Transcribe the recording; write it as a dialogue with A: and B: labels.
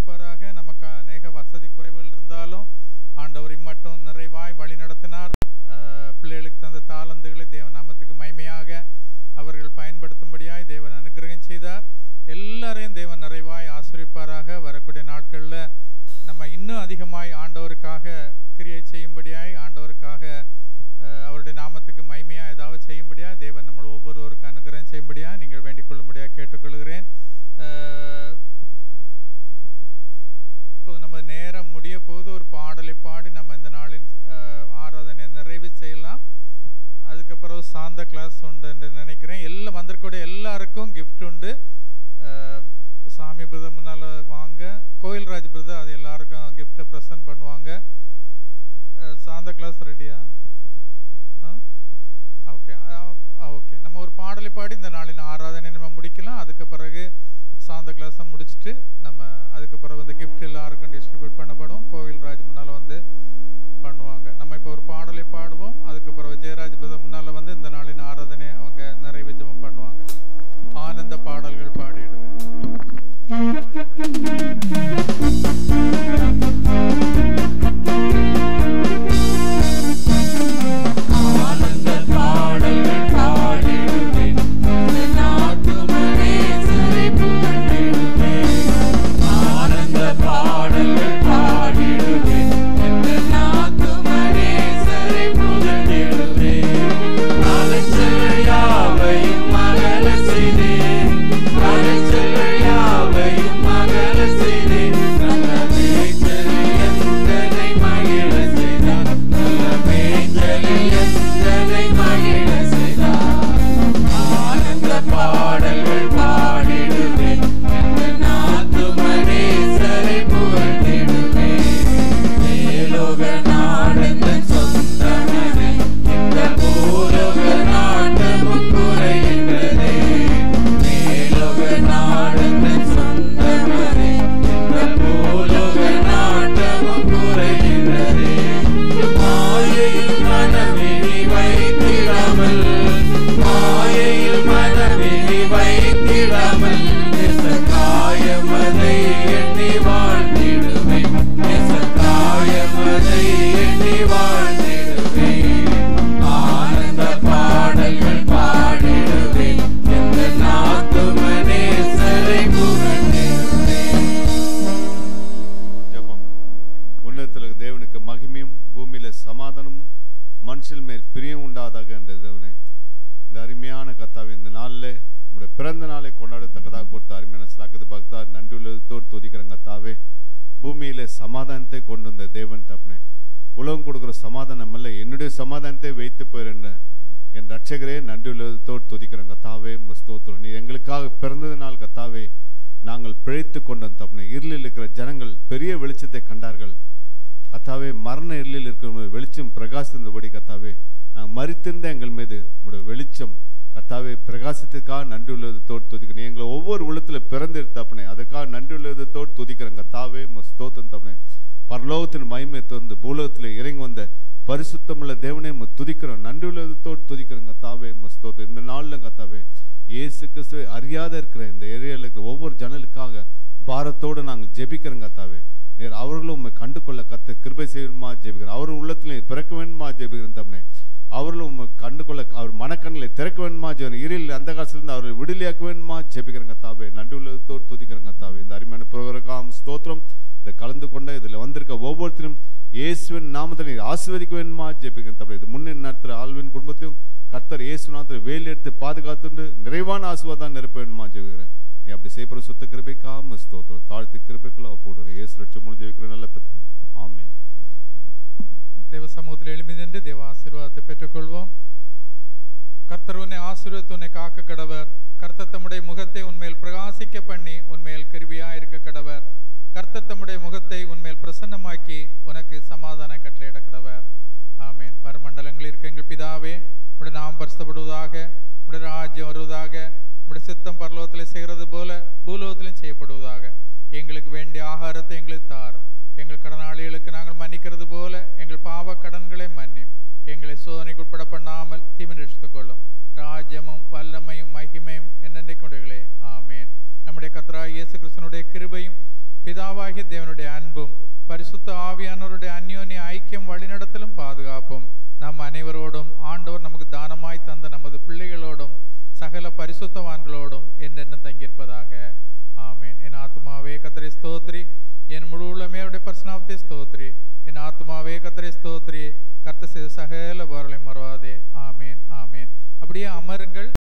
A: ஆசிர்வதிப்பாராக நமக்கு அநேக வசதி குறைவுகள் இருந்தாலும் ஆண்டவர் இம்மட்டும் நிறைவாய் வழி நடத்தினார் அஹ், பிள்ளைகளுக்கு தந்த தாளந்துகளை தேவ நாமத்துக்கு மைமையாக அவர்கள் பயன்படுத்தும்படியாய் தேவன் அனுகிரகம் செய்தார் எல்லாரையும் தேவன் நிறைவாய் ஆசிரிப்பாராக வரக்கூடிய நாட்களில் நம்ம இன்னும் அதிகமாய் ஆண்டவருக்காக கிரியை செய்யும்படியாய் ஆண்டவருக்காக அஹ், அவருடைய நாமத்துக்கு மைமையாக ஏதாவது செய்யும்படியாக தேவன் நம்ம ஒவ்வொருவருக்கும் அனுகிரகம் செய்யும்படியாக நீங்கள் வேண்டிக் கொள்ளும்படியாக கேட்டுக்கொள்கிறேன் அஹ், இப்போ நம்ம நேரம் முடிய போது ஒரு பாடலை பாடி நம்ம இந்த நாளின் அஹ், ஆராதனை நிறைவு செய்யலாம் அதுக்கு பிறகு சாந்த கிளாஸ் உண்டு என்று நினைக்கிறேன் எல்லாம் வந்திருக்கக்கூடிய எல்லாருக்கும் கிஃப்ட் உண்டு அஹ், சாமி பிரதர் முன்னால் வாங்க கோயில்ராஜ் பிரதர் அது எல்லாருக்கும் கிஃப்ட்டை ப்ரெசென்ட் பண்ணுவாங்க அஹ், சாந்த கிளாஸ் ரெடியா ஓகே ஓகே நம்ம ஒரு பாடலை பாடி இந்த நாளின் ஆராதனை நம்ம முடிக்கலாம் அதுக்கு பிறகு சாந்த கிளாஸை முடிச்சுட்டு நம்ம அதுக்கு பிறகு இந்த கிஃப்ட் எல்லாருக்கும் டிஸ்ட்ரிபியூட் பண்ணப்படும் கோவில்ராஜ் முன்னால் வந்து பண்ணுவாங்க நம்ம இப்போ ஒரு பாடலை பாடுவோம் அதுக்கு பிறகு ஜெயராஜ் பிரதர் முன்னால் வந்து இந்த நாளின் ஆராதனை அவங்க நிறைவு ஜெபம் பண்ணுவாங்க ஆனந்த பாடல்கள் பாடிடுவேன்
B: ஆனந்த பாடல்கள் பாடிடுவேன் என் ஆத்துமனே சிறை புகழ்ந்திடுவேன் ஆனந்த பாடல்கள் பாடிடுவேன் என் ஆத்துமனே சிறை புகழ்ந்திடுவேன் அலைச்சல்கள் யாவையும் மகள செய்தேன் அலைச்சல்கள் யாவையும் மகள செய்தேன் நல்ல மேய்ச்சலில் எந்தனை மகிழ செய்தார் நல்ல மேய்ச்சலில் எந்தனை மகிழ செய்தார் ஆனந்த பாடல்கள் பாடிடுவேன் என் ஆத்துமனே சரை புகழ்ந்திடுவேன் மேலோக நாடெந்தன் சொந்தமனே இந்த பூலோக நாட்டமும் குறைகின்றதே மேலோக நாடெந்தன் சொந்தமனே இந்த பூலோக நாட்டமும் குறைகின்றதே மாயையில் மனமினி வைத்திடாமல் மாயையில் மனமினி வைத்திடாமல் காயமதை எண்ணி வாழ்ந்திடுவேன் காயமதை எண்ணி வாழ்ந்திடுவேன் ஆனந்த பாடல்கள் பாடிடுவேன் எந்த நாத்துமனே சரை புகழ்ந்திடுவேன்
C: ஜெபம் உன்னதத்தில் இருக்கிற தேவனுக்கு மகிமையும் பூமியில சமாதானமும் மனுஷன் மேல் பிரியம் உண்டாதாக என்ற தேவனே இந்த அருமையான கத்தாவை இந்த நாளில் உங்களுடைய பிறந்த நாளை கொண்டாடத்தக்கதாக கொடுத்த அருமையான சிலாக்கத்து பக்தா நன்றி உள்ளதோடு துதிக்கிறேன் கத்தாவே பூமியில சமாதானத்தை கொண்டு வந்த தேவன் தப்புனே உலகம் கொடுக்குற சமாதானம் அல்ல என்னுடைய சமாதானத்தை வைத்து போயிருந்த என் ரட்சகரே நன்றி உள்ளதோடு துதிக்கிறேன் கத்தாவே முஸ்தோத்திரம் நீ எங்களுக்காக பிறந்தது நாள் கத்தாவே நாங்கள் பிழைத்து கொண்டோம் தப்புனே இருளில் இருக்கிற ஜனங்கள் பெரிய வெளிச்சத்தை கண்டார்கள் கத்தாவே மரண இருளில் இருக்கிற வெளிச்சம் பிரகாசித்தபடி கத்தாவே நாங்கள் மறித்திருந்த எங்கள் மீது உங்களுடைய வெளிச்சம் கத்தாவே பிரகாசத்துக்காக நன்றி உள்ளது தோடு துதிக்கிறேன் எங்களை ஒவ்வொரு உள்ளத்தில் பிறந்தெடுத்தாப்பனே அதுக்காக நன்றி உள்ளது தோடு துதிக்கிறேன் கத்தாவே ஸ்தோத்தம் தப்பனே பரலோகத்தின் மகிமை திறந்து பூலோகத்தில் இறங்கி வந்த பரிசுத்தமுள்ள தேவனே உம்மை துதிக்கிறோம் நன்றி உள்ளதோடு துதிக்கிறோம் கத்தாவே ஸ்தோத்திரம் இந்த நாளில் கத்தாவே இயேசு கிறிஸ்துவை அறியாத இருக்கிற இந்த ஏரியாவில் இருக்கிற ஒவ்வொரு ஜனலுக்காக பாரத்தோடு நாங்கள் ஜெபிக்கிறோம் கத்தாவே நேர் அவர்களும் உண்மை கண்டு கொள்ள கத்த கிருபை செய்யணுமா ஜெபிக்கிறேன் அவர் உள்ளத்தில் பிறக்க வேணுமா ஜெபிக்கிறேன் தம்னே அவர்களும் உம்மை கண்டு கொள்ள அவர் மனக்கண்களை திறக்க வேணுமா ஜெபிக்கிறேன் இருளில் அந்த காலத்திலிருந்து அவர்களை விடுதலையாக்க வேணுமா ஜெபிக்கிறேன் கத்தாவே நன்றி உள்ளதோடு துதிக்கிறேன் கத்தாவே இந்த அருமையான புரோகிரகாம் ஸ்தோத்திரம் இதில் கலந்து கொண்ட இதில் வந்திருக்க ஒவ்வொருத்தரும் இயேசுவின் நாமத்தை நீர் ஆசீர்வதிக்க வேணுமா ஜெபிக்கிறேன் தப்பி இது முன்னின் நடத்துகிற ஆள்வின் குடும்பத்தையும் கர்த்தர் இயேசு நாமத்தில் வேலி எடுத்து பாதுகாத்துண்டு நிறைவான ஆசீர்வாதம் நிரப்ப வேணுமா ஜெபிக்கிறேன் நீ அப்படி செய்யப்படுற சுத்த கிருபைக்காம ஸ்தோத்திரம் தாழ்த்தி கிருபைக்குள்ள போடுற இயேசு லட்சம் முடிஞ்சு வைக்கிற நல்ல பிதா. ஆமென்
A: தேவ சமூகத்தில் எழுமி நின்று தேவ ஆசீர்வாதத்தை பெற்றுக்கொள்வோம் கர்த்தர் உன்னை ஆசீர்வதித்து உன்னை காக்க கடவர் கர்த்தர் தம்முடைய முகத்தை உன்மேல் பிரகாசிக்க பண்ணி உன்மேல் கிருபியா இருக்க கடவர் கர்த்தர் தம்முடைய முகத்தை உன்மேல் பிரசன்னமாக்கி உனக்கு சமாதான கட்டளையிட கடவர் ஆமென் பரமண்டலங்களில் இருக்க எங்கள் பிதாவே உடைய நாம் பரிசுத்தப்படுவதாக உடைய ராஜ்யம் வருவதாக உடைய சித்தம் பரலோகத்தில் செய்கிறது போல பூலோகத்திலும் செய்யப்படுவதாக எங்களுக்கு வேண்டிய ஆகாரத்தை எங்களுக்கு தாரும் எங்கள் கடனாளிகளுக்கு நாங்கள் மன்னிக்கிறது போல எங்கள் பாவ கடன்களை மன்னியும் எங்களை சோதனைக்கு உட்பட பண்ணாமல் தீமை ரசித்துக் கொள்ளும் ராஜ்யமும் வல்லமையும் மகிமையும் என்னென்னைக்குடைகளே ஆமேன் நம்முடைய கர்த்தராகிய இயேசு கிறிஸ்தனுடைய கிருபையும் பிதாவாகிய தேவனுடைய அன்பும் பரிசுத்த ஆவியானவருடைய அந்யோன்ய ஐக்கியம் வழிநடத்தலும் பாதுகாப்பும் நம் அனைவரோடும் ஆண்டவர் நமக்கு தானமாய் தந்த நமது பிள்ளைகளோடும் சகல பரிசுத்தவான்களோடும் என்னென்ன தங்கியிருப்பதாக ஆமென் என் ஆத்மாவே கத்தரை ஸ்தோத்ரி என் முழு உள்ளமே அவருடைய பர்சனாவத்தை ஸ்தோத்ரி என் ஆத்மாவே கத்தரை ஸ்தோத்ரி கர்த்த செய்த சகல பொருளை மறவாதே ஆமேன் ஆமேன் அப்படியே அமருங்கள்